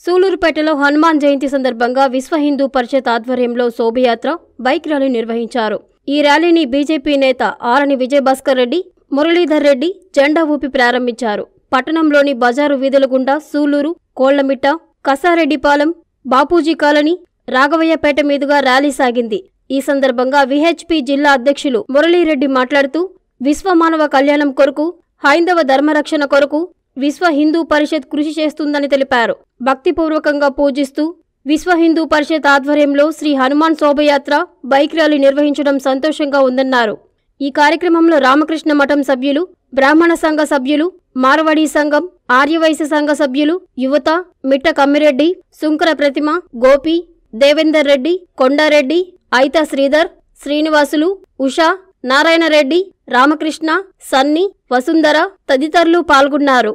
సూలూరుపేటలో హనుమాన్ జయంతి సందర్భంగా విశ్వ హిందూ పరిషత్ ఆధ్వర్యంలో శోభయాత్ర బైక్ ర్యాలీ నిర్వహించారు ఈ ర్యాలీని బీజేపీ నేత ఆరణి విజయభాస్కర్ రెడ్డి మురళీధర్ రెడ్డి జెండా ఊపి ప్రారంభించారు పట్టణంలోని బజారు వీధుల గుండా సూలూరు కోళ్లమిట్ట కసారెడ్డిపాలెం బాపూజీ కాలనీ రాఘవయ్యపేట మీదుగా ర్యాలీ సాగింది ఈ సందర్భంగా విహెచ్పి జిల్లా అధ్యక్షులు మురళీరెడ్డి మాట్లాడుతూ విశ్వ మానవ కళ్యాణం కొరకు హైందవ ధర్మరక్షణ కొరకు విశ్వ హిందూ పరిషత్ కృషి చేస్తుందని తెలిపారు భక్తిపూర్వకంగా పూజిస్తూ విశ్వ హిందూ పరిషత్ ఆధ్వర్యంలో శ్రీ హనుమాన్ శోభయాత్ర బైక్ ర్యాలీ నిర్వహించడం సంతోషంగా ఉందన్నారు ఈ కార్యక్రమంలో రామకృష్ణ మఠం సభ్యులు బ్రాహ్మణ సంఘ సభ్యులు మార్వడీ సంఘం ఆర్యవైశ్య సంఘ సభ్యులు యువత మిట్ట కమ్మిరెడ్డి సుంకర ప్రతిమ గోపి దేవేందర్ రెడ్డి కొండారెడ్డి ఐత శ్రీధర్ శ్రీనివాసులు ఉషా నారాయణరెడ్డి రామకృష్ణ సన్ని వసుంధర తదితరులు పాల్గొన్నారు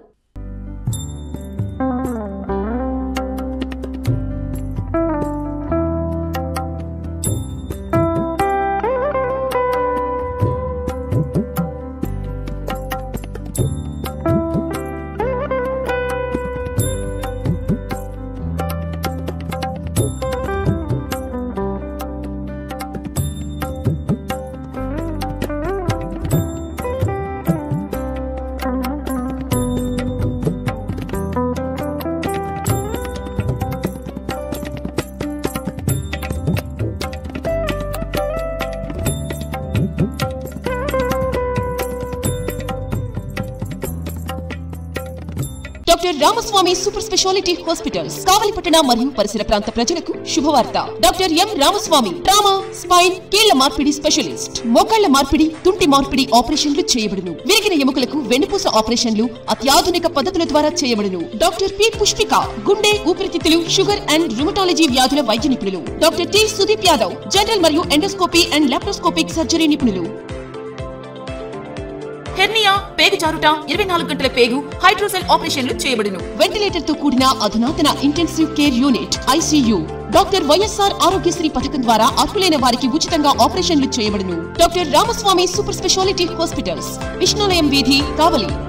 doctor Ramaswamy super speciality hospitals కావలిపట్టణ మరియు పరిసర ప్రాంత ప్రజలకు శుభవార్త doctor M Ramaswamy trauma spine కీళ్ల మార్పిడి స్పెషలిస్ట్ మోకాళ్ల మార్పిడి తుంటి మార్పిడి ఆపరేషన్లు చేయబడును విరిగిన ఎముకలకు వెన్నుపూస ఆపరేషన్లు అత్యాధునిక పద్ధతుల ద్వారా చేయబడును డాక్టర్ పి పుష్పిక గుండె ఊపిరితిత్తులు షుగర్ అండ్ రుమటాలజీ వ్యాధుల వైద్య నిపుణులు doctor T Sudeep Yadav general మరియు ఎండోస్కోపీ అండ్ లాప్రోస్కోపిక్ సర్జరీ నిపుణులు హెర్నియా పేగు జారుట ఇరవై నాలుగు గంటల పేగు హైడ్రోసెల్ ఆపరేషన్లు చేయబడును వెంటిలేటర్ తో కూడిన అధునాతన intensive care unit ICU doctor YSR Aarogyasri పథకం ద్వారా అర్హులైన వారికి ఉచితంగా ఆపరేషన్లు చేయబడును doctor Ramaswamy super speciality hospitals Vishnulayam వీధి కావలి